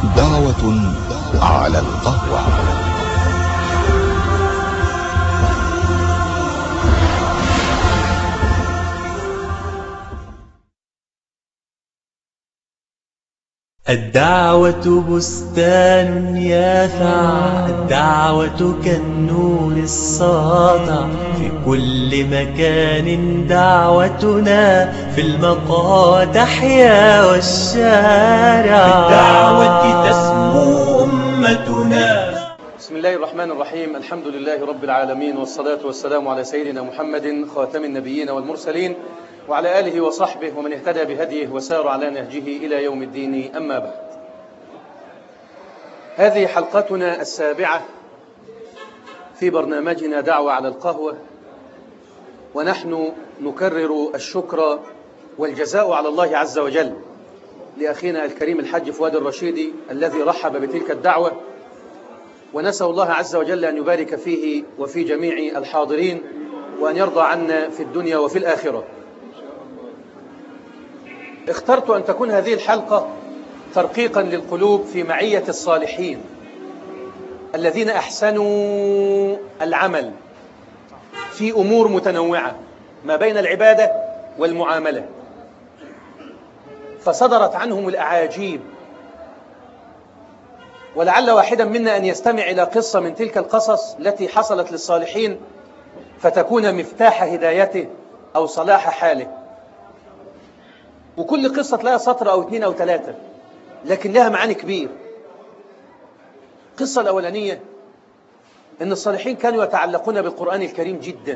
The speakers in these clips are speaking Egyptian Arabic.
دعوة على القهوة الدعوة بستان يافع الدعوة كالنور الساطع في كل مكان دعوتنا في المقهى تحيا والشارع بالدعوة تسمو أمتنا بسم الله الرحمن الرحيم الحمد لله رب العالمين والصلاة والسلام على سيدنا محمد خاتم النبيين والمرسلين وعلى آله وصحبه ومن اهتدى بهديه وسار على نهجه إلى يوم الدين أما بعد هذه حلقتنا السابعة في برنامجنا دعوة على القهوة ونحن نكرر الشكر والجزاء على الله عز وجل لأخينا الكريم الحج فؤاد الرشيدي الذي رحب بتلك الدعوة ونسأل الله عز وجل أن يبارك فيه وفي جميع الحاضرين وأن يرضى عنا في الدنيا وفي الآخرة اخترت أن تكون هذه الحلقة ترقيقا للقلوب في معية الصالحين الذين أحسنوا العمل في أمور متنوعة ما بين العبادة والمعاملة فصدرت عنهم الأعاجيب ولعل واحدا منا أن يستمع إلى قصة من تلك القصص التي حصلت للصالحين فتكون مفتاح هدايته أو صلاح حاله وكل قصة لها سطر أو اثنين أو ثلاثة لكن لها معاني كبير القصة الأولانية أن الصالحين كانوا يتعلقون بالقرآن الكريم جدا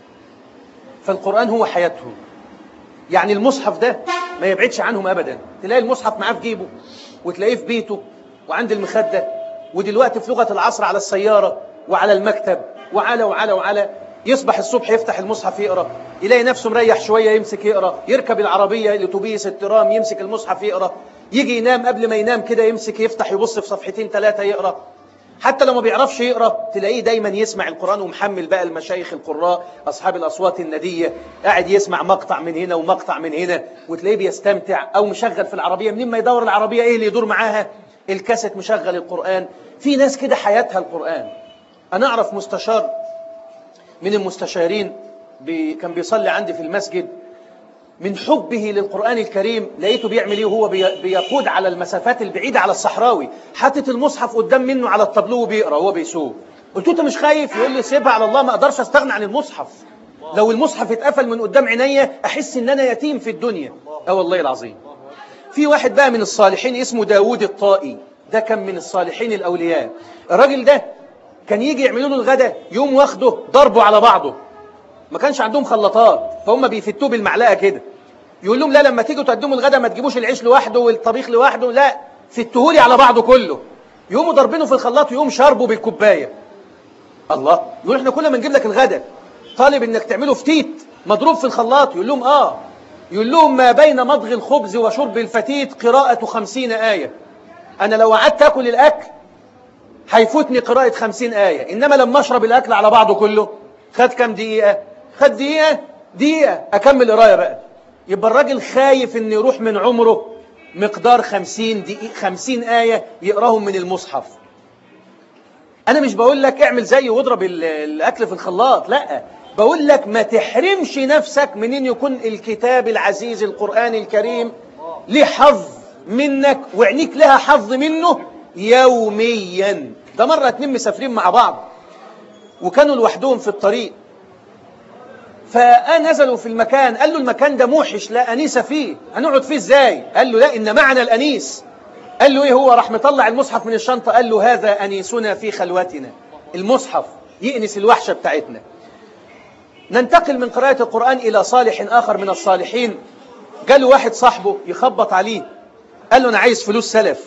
فالقرآن هو حياتهم يعني المصحف ده ما يبعدش عنهم أبدا تلاقي المصحف معاه في جيبه وتلاقيه في بيته وعند المخدة ودلوقتي في لغة العصر على السيارة وعلى المكتب وعلى وعلى وعلى يصبح الصبح يفتح المصحف يقرأ يلاقي نفسه مريح شوية يمسك يقرأ يركب العربية الاتوبيس الترام يمسك المصحف يقرأ يجي ينام قبل ما ينام كده يمسك يفتح يبص في صفحتين ثلاثة يقرأ حتى لو ما بيعرفش يقرأ تلاقيه دايما يسمع القرآن ومحمل بقى المشايخ القراء أصحاب الأصوات الندية قاعد يسمع مقطع من هنا ومقطع من هنا وتلاقيه بيستمتع أو مشغل في العربية منين ما يدور العربية إيه اللي يدور معاها الكاسيت مشغل القرآن في ناس كده حياتها القرآن أنا أعرف مستشار من المستشارين بي كان بيصلي عندي في المسجد من حبه للقرآن الكريم لقيته بيعمل ايه وهو بي بيقود على المسافات البعيدة على الصحراوي حاطط المصحف قدام منه على الطابلو وبيقرا وهو بيسوق قلت له انت مش خايف يقول لي سيبها على الله ما اقدرش استغنى عن المصحف لو المصحف اتقفل من قدام عينيا احس ان انا يتيم في الدنيا اه والله العظيم في واحد بقى من الصالحين اسمه داوود الطائي ده كان من الصالحين الاولياء الراجل ده كان يجي يعملوا له الغدا يوم واخده ضربه على بعضه ما كانش عندهم خلاطات فهم بيفتوه بالمعلقه كده يقول لهم لا لما تيجوا تقدموا الغدا ما تجيبوش العيش لوحده والطبيخ لوحده لا فتهولي على بعضه كله يقوموا ضاربينه في الخلاط ويقوم شاربه بالكوبايه الله يقول احنا كل ما نجيب لك الغدا طالب انك تعمله فتيت مضروب في الخلاط يقول لهم اه يقول لهم ما بين مضغ الخبز وشرب الفتيت قراءة خمسين آية أنا لو قعدت أكل الأكل هيفوتني قراءة خمسين آية إنما لما أشرب الأكل على بعضه كله خد كم دقيقة خد دقيقة دقيقة أكمل قراية بقى يبقى الراجل خايف إن يروح من عمره مقدار خمسين دقيقة خمسين آية يقراهم من المصحف أنا مش بقول لك اعمل زي واضرب الأكل في الخلاط لا بقول لك ما تحرمش نفسك من ان يكون الكتاب العزيز القرآن الكريم ليه حظ منك وعينيك لها حظ منه يوميا ده مرة اتنين مسافرين مع بعض وكانوا لوحدهم في الطريق فنزلوا في المكان قال له المكان ده موحش لا أنيس فيه هنقعد فيه ازاي قال له لا إن معنا الأنيس قال له ايه هو راح مطلع المصحف من الشنطة قال له هذا أنيسنا في خلوتنا المصحف يأنس الوحشة بتاعتنا ننتقل من قراءة القرآن إلى صالح آخر من الصالحين قال واحد صاحبه يخبط عليه قال له أنا عايز فلوس سلف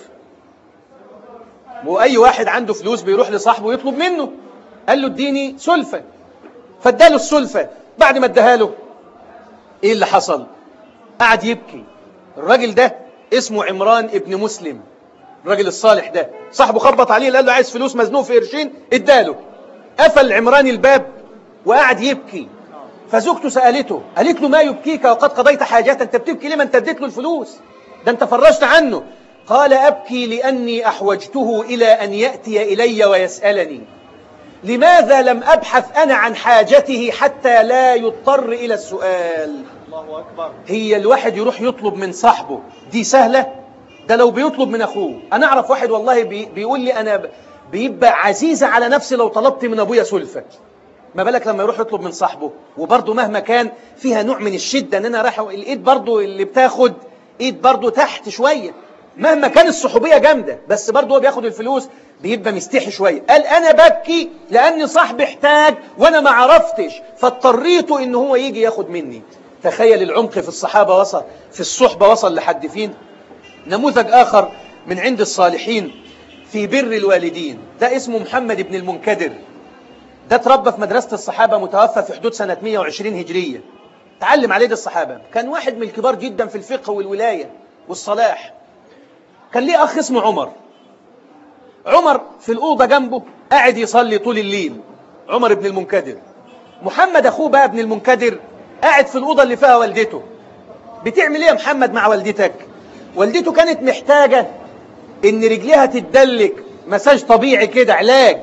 وأي واحد عنده فلوس بيروح لصاحبه يطلب منه قال له اديني سلفة فاداله السلفة بعد ما اداها له ايه اللي حصل قعد يبكي الراجل ده اسمه عمران ابن مسلم الراجل الصالح ده صاحبه خبط عليه قال له عايز فلوس مزنوق في قرشين اداله قفل عمران الباب وقعد يبكي فزوجته سألته قالت له ما يبكيك وقد قضيت حاجات انت بتبكي ليه ما انت اديت له الفلوس ده انت فرجت عنه قال أبكي لأني أحوجته إلى أن يأتي إلي ويسألني لماذا لم أبحث أنا عن حاجته حتى لا يضطر إلى السؤال الله أكبر هي الواحد يروح يطلب من صاحبه دي سهلة ده لو بيطلب من أخوه أنا أعرف واحد والله بي بيقول لي أنا ب- بيبقى عزيزة على نفسي لو طلبت من أبويا سلفة ما بالك لما يروح يطلب من صاحبه وبرضه مهما كان فيها نوع من الشدة ان انا رايح الايد برضه اللي بتاخد ايد برضه تحت شوية مهما كان الصحوبية جامدة بس برضه هو بياخد الفلوس بيبقى مستحي شوية قال انا ببكي لان صاحبي احتاج وانا ما عرفتش فاضطريت ان هو يجي ياخد مني تخيل العمق في الصحابة وصل في الصحبة وصل لحد فين نموذج آخر من عند الصالحين في بر الوالدين ده اسمه محمد بن المنكدر ده اتربى في مدرسة الصحابة متوفى في حدود سنة 120 هجرية تعلم عليه ده الصحابة كان واحد من الكبار جدا في الفقه والولاية والصلاح كان ليه أخ اسمه عمر عمر في الأوضة جنبه قاعد يصلي طول الليل عمر بن المنكدر محمد أخوه بقى ابن المنكدر قاعد في الأوضة اللي فيها والدته بتعمل ايه يا محمد مع والدتك والدته كانت محتاجة ان رجليها تتدلك مساج طبيعي كده علاج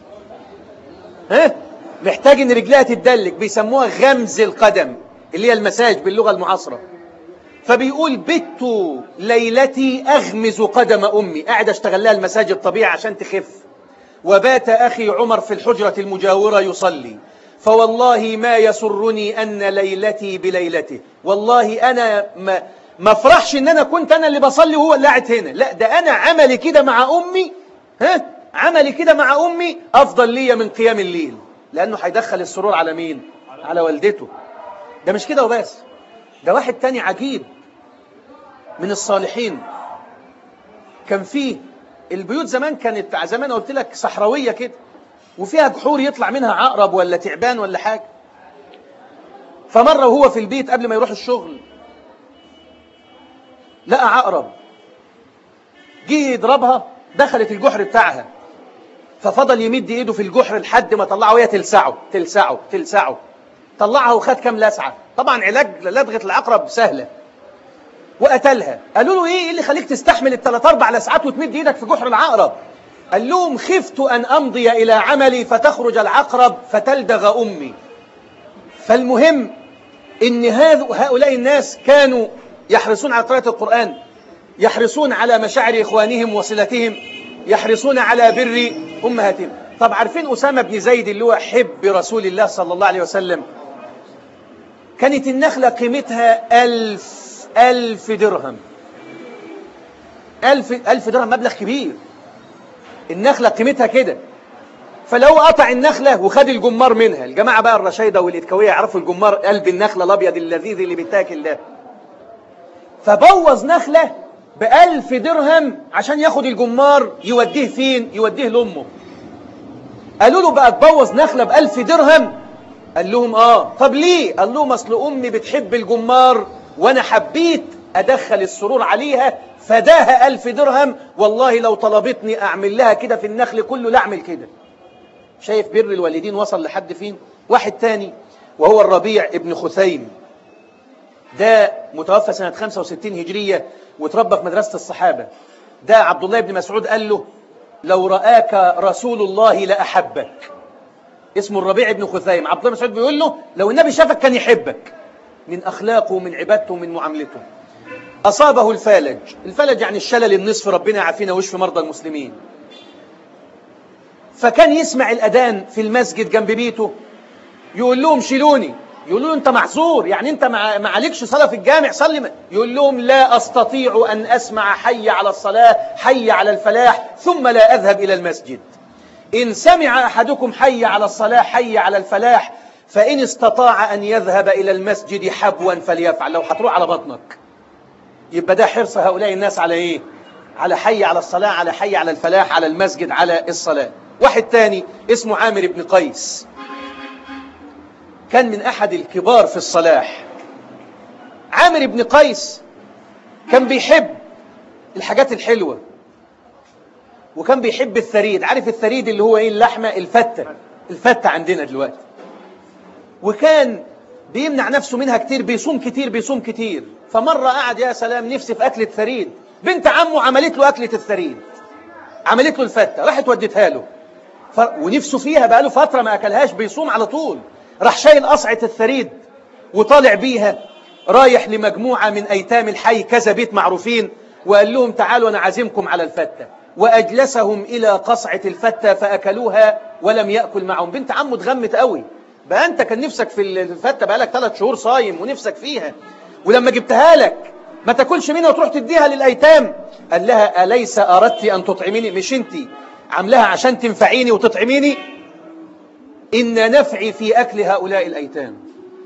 ها محتاج ان رجليها تتدلك بيسموها غمز القدم اللي هي المساج باللغة المعاصرة فبيقول بت ليلتي أغمز قدم أمي قاعد أشتغل لها المساج الطبيعي عشان تخف وبات أخي عمر في الحجرة المجاورة يصلي فوالله ما يسرني أن ليلتي بليلته والله أنا ما ما افرحش ان انا كنت انا اللي بصلي وهو اللي قاعد هنا لا ده انا عملي كده مع امي ها عملي كده مع امي افضل ليا من قيام الليل لانه هيدخل السرور على مين على والدته ده مش كده وبس ده واحد تاني عجيب من الصالحين كان فيه البيوت زمان كانت زمان قلت لك صحراويه كده وفيها جحور يطلع منها عقرب ولا تعبان ولا حاجه فمره وهو في البيت قبل ما يروح الشغل لقى عقرب جه يضربها دخلت الجحر بتاعها ففضل يمد ايده في الجحر لحد ما طلعه وهي تلسعه تلسعه تلسعه طلعها وخد كام لسعه طبعا علاج لدغه العقرب سهله وقتلها قالوا له ايه إيه اللي خليك تستحمل الثلاث اربع لسعات وتمد ايدك في جحر العقرب قال لهم خفت ان امضي الى عملي فتخرج العقرب فتلدغ امي فالمهم ان هذ- هؤلاء الناس كانوا يحرصون على قراءة القرآن يحرصون على مشاعر إخوانهم وصلتهم يحرصون على بر أمهاتهم طب عارفين أسامة بن زيد اللي هو حب رسول الله صلى الله عليه وسلم كانت النخلة قيمتها ألف ألف درهم ألف, ألف درهم مبلغ كبير النخلة قيمتها كده فلو قطع النخلة وخد الجمار منها الجماعة بقى الرشايدة والإتكوية يعرفوا الجمار قلب النخلة الأبيض اللذيذ اللي بيتاكل ده فبوظ نخلة بألف درهم عشان ياخد الجمار يوديه فين يوديه لأمه قالوا له بقى تبوظ نخلة بألف درهم قال لهم آه طب ليه قال لهم أصل أمي بتحب الجمار وأنا حبيت أدخل السرور عليها فداها ألف درهم والله لو طلبتني أعمل لها كده في النخل كله لا أعمل كده شايف بر الوالدين وصل لحد فين واحد تاني وهو الربيع ابن خثيم ده متوفى سنة 65 هجرية وتربى في مدرسة الصحابة ده عبد الله بن مسعود قال له لو رآك رسول الله لأحبك اسمه الربيع بن خثيم عبد الله بن مسعود بيقول له لو النبي شافك كان يحبك من أخلاقه ومن عبادته ومن معاملته أصابه الفالج الفالج يعني الشلل النصف ربنا يعافينا ويشفي مرضى المسلمين فكان يسمع الأذان في المسجد جنب بيته يقول لهم شيلوني يقولوا له انت معذور يعني انت ما ما عليكش صلاه في الجامع صلي ما- يقول لهم لا استطيع ان اسمع حي على الصلاه حي على الفلاح ثم لا اذهب الى المسجد ان سمع احدكم حي على الصلاه حي على الفلاح فان استطاع ان يذهب الى المسجد حبوا فليفعل لو هتروح على بطنك يبقى ده حرص هؤلاء الناس على ايه على حي على الصلاه على حي على الفلاح على المسجد على الصلاه واحد تاني اسمه عامر بن قيس كان من أحد الكبار في الصلاح عامر بن قيس كان بيحب الحاجات الحلوة وكان بيحب الثريد عارف الثريد اللي هو ايه اللحمة الفتة الفتة عندنا دلوقتي وكان بيمنع نفسه منها كتير بيصوم كتير بيصوم كتير فمرة قعد يا سلام نفسي في أكل الثريد بنت عمه عملت له أكلة الثريد عملت له الفتة راحت ودتها له ف... ونفسه فيها بقاله فترة ما أكلهاش بيصوم على طول راح شايل قصعة الثريد وطالع بيها رايح لمجموعة من أيتام الحي كذا بيت معروفين وقال لهم تعالوا أنا عازمكم على الفتة وأجلسهم إلى قصعة الفتة فأكلوها ولم يأكل معهم بنت عمه اتغمت قوي بقى أنت كان نفسك في الفتة بقالك ثلاث شهور صايم ونفسك فيها ولما جبتها لك ما تاكلش منها وتروح تديها للأيتام قال لها أليس أردت أن تطعميني مش أنت عاملاها عشان تنفعيني وتطعميني إن نفعي في أكل هؤلاء الأيتام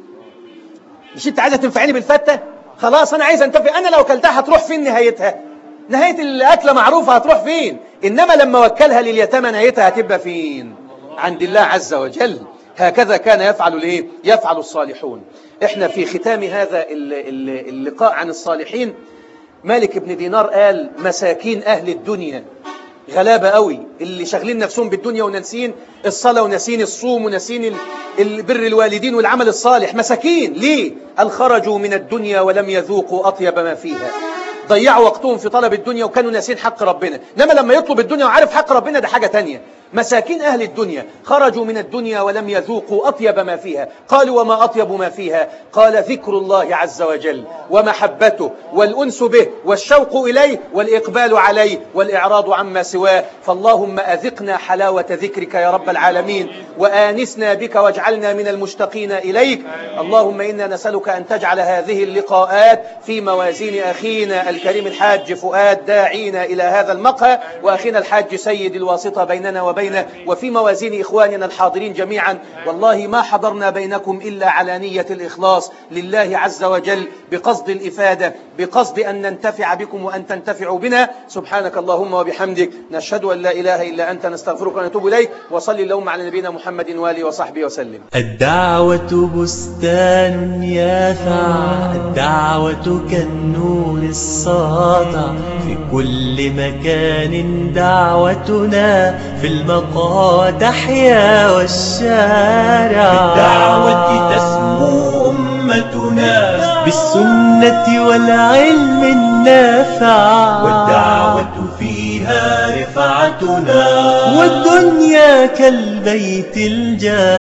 مش أنت عايزة تنفعيني بالفتة خلاص أنا عايز أنتفع أنا لو كلتها هتروح فين نهايتها نهاية الأكلة معروفة هتروح فين إنما لما وكلها لليتامى نهايتها هتبقى فين عند الله عز وجل هكذا كان يفعل الايه يفعل الصالحون احنا في ختام هذا اللقاء عن الصالحين مالك بن دينار قال مساكين أهل الدنيا غلابة قوي اللي شاغلين نفسهم بالدنيا وناسين الصلاة وناسين الصوم وناسين البر الوالدين والعمل الصالح مساكين ليه؟ قال خرجوا من الدنيا ولم يذوقوا أطيب ما فيها ضيعوا وقتهم في طلب الدنيا وكانوا ناسين حق ربنا انما لما يطلب الدنيا وعارف حق ربنا ده حاجة تانية مساكين أهل الدنيا خرجوا من الدنيا ولم يذوقوا أطيب ما فيها قالوا وما أطيب ما فيها قال ذكر الله عز وجل ومحبته والأنس به والشوق إليه والإقبال عليه والإعراض عما سواه فاللهم أذقنا حلاوة ذكرك يا رب العالمين وآنسنا بك واجعلنا من المشتقين إليك اللهم إنا نسألك أن تجعل هذه اللقاءات في موازين أخينا الكريم الحاج فؤاد داعينا إلى هذا المقهى وأخينا الحاج سيد الواسطة بيننا وبين بين وفي موازين إخواننا الحاضرين جميعا والله ما حضرنا بينكم إلا على نية الإخلاص لله عز وجل بقصد الإفادة بقصد أن ننتفع بكم وأن تنتفعوا بنا سبحانك اللهم وبحمدك نشهد أن لا إله إلا أنت نستغفرك ونتوب إليك وصلي اللهم على نبينا محمد وآله وصحبه وسلم الدعوة بستان يافع الدعوة كالنور الساطع في كل مكان دعوتنا في المقا تحيا والشارع بالدعوة تسمو أمتنا بالسنة والعلم النافع والدعوة فيها رفعتنا والدنيا كالبيت الجامع